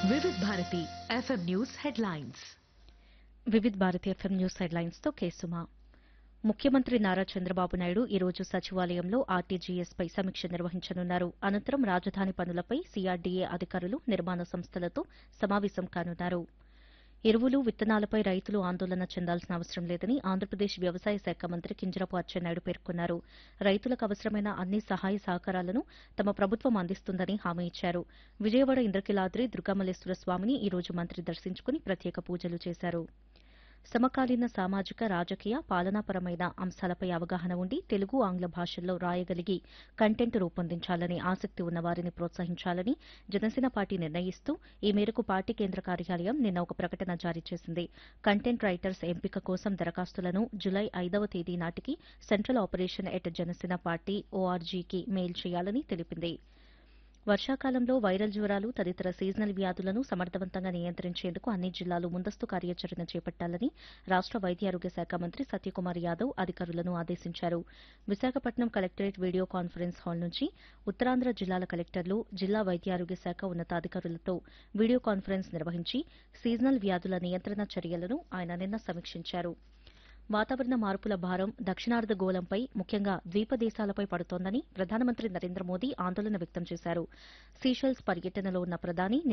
వివిధ Bharati FM news headlines Vividh Bharati FM news headlines తో కేసుమా ముఖ్యమంత్రి నారా చంద్రబాబు నాయుడు ఈ రోజు సచివాలయంలో ఆర్టీజీఎస్ పై సమీక్ష నిర్వహించనున్నారు అనంతరం రాజధాని పనులపై సీఆర్డీఏ అధికారులు నిర్మాణ సంస్థలతో సమావేశం కానున్నారు ఎరువులు విత్తనాలపై రైతులు ఆందోళన చెందాల్సిన అవసరం లేదని ఆంధ్రప్రదేశ్ వ్యవసాయ శాఖ మంత్రి కింజరపు అచ్చెన్నాయుడు పేర్కొన్నారు రైతులకు అవసరమైన అన్ని సహాయ సహకారాలను తమ ప్రభుత్వం అందిస్తుందని హామీ ఇచ్చారు విజయవాడ ఇంద్రకీలాద్రి దుర్గామల్లేశ్వర స్వామిని ఈ రోజు మంత్రి దర్శించుకుని ప్రత్యేక పూజలు చేశారు సమకాలీన సామాజిక రాజకీయ పాలనాపరమైన అంశాలపై అవగాహన ఉండి తెలుగు ఆంగ్ల భాషల్లో రాయగలిగి కంటెంట్ రూపొందించాలని ఆసక్తి ఉన్న వారిని ప్రోత్సహించాలని జనసేన పార్టీ నిర్ణయిస్తూ ఈ మేరకు పార్టీ కేంద్ర కార్యాలయం నిన్న ఒక ప్రకటన జారీ చేసింది కంటెంట్ రైటర్స్ ఎంపిక కోసం దరఖాస్తులను జులై ఐదవ తేదీ నాటికి central operation at Janasena party ఓఆర్జీకి మెయిల్ చేయాలని తెలిపింది వర్షాకాలంలో వైరల్ జ్వరాలు తదితర సీజనల్ వ్యాధులను సమర్థవంతంగా నియంత్రించేందుకు అన్ని జిల్లాలు ముందస్తు కార్యాచరణ చేపట్టాలని రాష్ట వైద్య ఆరోగ్య శాఖ మంత్రి సత్యకుమార్ యాదవ్ అధికారులను ఆదేశించారు Visakhapatnam collectorate video conference hall నుంచి ఉత్తరాంధ్ర జిల్లాల కలెక్టర్లు జిల్లా వైద్య ఆరోగ్య శాఖ ఉన్నతాధికారులతో వీడియో కాన్ఫరెన్స్ నిర్వహించి సీజనల్ వ్యాధుల నియంత్రణ చర్యలను ఆయన నిన్న సమీక్షించారు వాతావరణ మార్పుల భారం దక్షిణార్ధ గోళంపై ముఖ్యంగా ద్వీప దేశాలపై పడుతోందని ప్రధానమంత్రి నరేంద్ర మోదీ ఆందోళన వ్యక్తం చేశారు సీషెల్స్ పర్యటనలో ఉన్న ప్రధాని